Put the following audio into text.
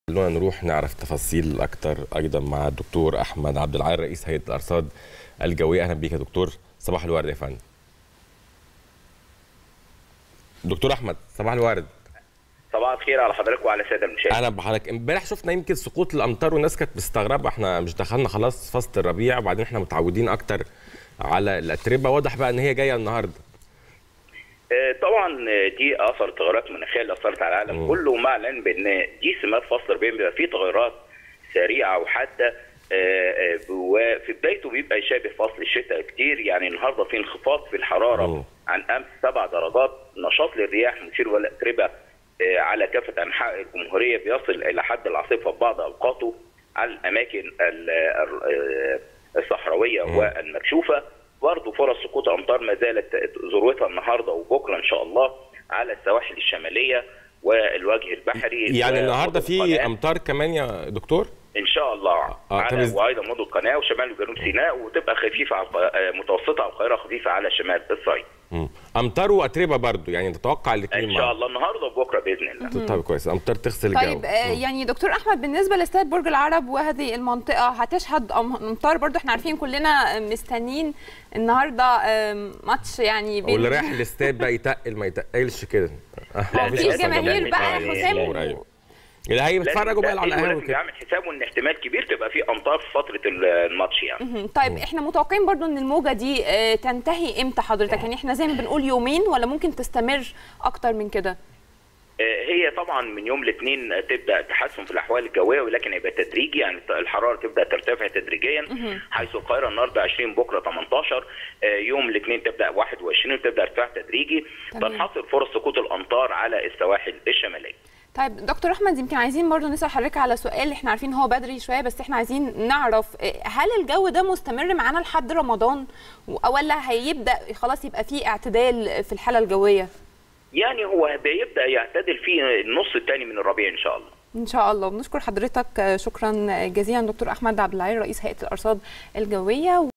خلونا نروح نعرف تفاصيل اكتر ايضا مع الدكتور احمد عبد العال رئيس هيئه الارصاد الجويه اهلا بيك يا دكتور صباح الورد يا فندم دكتور احمد صباح الورد صباح الخير على حضرتك وعلى الساده المشاهدين اهلا بحضرتك امبارح شفنا يمكن سقوط الامطار والناس كانت مستغربه احنا مش دخلنا خلاص فصل الربيع وبعدين احنا متعودين اكتر على الاتربه واضح بقى ان هي جايه النهارده آه، طبعا دي اثر تغيرات مناخيه اللي اثرت على العالم مم. كله مع العلم بان دي سمات فصل الربيع بيبقى فيه تغيرات سريعه وحاده آه، آه، وفي بدايته بيبقى يشابه فصل الشتاء كتير يعني النهارده في انخفاض في الحراره مم. عن امس سبع درجات نشاط للرياح مثير والاتربه آه، على كافه انحاء الجمهوريه بيصل الى حد العاصفه في بعض اوقاته على الاماكن ال- ال- الصحراويه مم. والمكشوفه برضه فرص سقوط امطار ما زالت ذروتها النهارده وبكره ان شاء الله على السواحل الشماليه والوجه البحري يعني و- النهارده مدن في القناة. امطار كمان يا دكتور ان شاء الله آه، طب على إز- وايضا مدن القناه وشمال وجنوب سيناء وتبقى خفيفه على الق- آه، متوسطه على القاهره خفيفه على شمال الصعيد مم. امطار واتربه برضو يعني تتوقع الاثنين ان شاء الله النهارده وبكره باذن الله طيب كويس امطار تغسل الجو طيب آه، مم. يعني دكتور احمد بالنسبه لاستاد برج العرب وهذه المنطقه هتشهد أم- امطار برضو احنا عارفين كلنا مستنيين النهارده آم، ماتش يعني بين واللي رايح الاستاد بقى يتقل ما يتقلش كده مفيش لازم جماهير جماهير. بقى آه، يا حسام جمهور، أيوة. اللي هيتفرجوا بقى على القهوه ولازم كده يعمل حسابه ان احتمال كبير تبقى في امطار في فتره الماتش يعني مهم. طيب احنا متوقعين برضو ان الموجه دي آه، تنتهي امتى حضرتك يعني احنا زي ما بنقول يومين ولا ممكن تستمر اكتر من كده هي طبعا من يوم الاثنين تبدا تحسن في الاحوال الجويه ولكن هيبقى تدريجي يعني الحراره تبدا ترتفع تدريجيا حيث القاهره النهارده 20 بكره 18 آه، يوم الاثنين تبدا 21 تبدا ارتفاع تدريجي تمام. تنحصر فرص سقوط الامطار على السواحل الشماليه طيب دكتور احمد يمكن عايزين برضو نسال حضرتك على سؤال احنا عارفين هو بدري شويه بس احنا عايزين نعرف آه، هل الجو ده مستمر معانا لحد رمضان و- ولا هيبدا خلاص يبقى فيه اعتدال في الحاله الجويه يعني هو بيبدا يعتدل في النص الثاني من الربيع ان شاء الله ان شاء الله بنشكر حضرتك آه، شكرا جزيلا دكتور احمد عبد العال رئيس هيئه الارصاد الجويه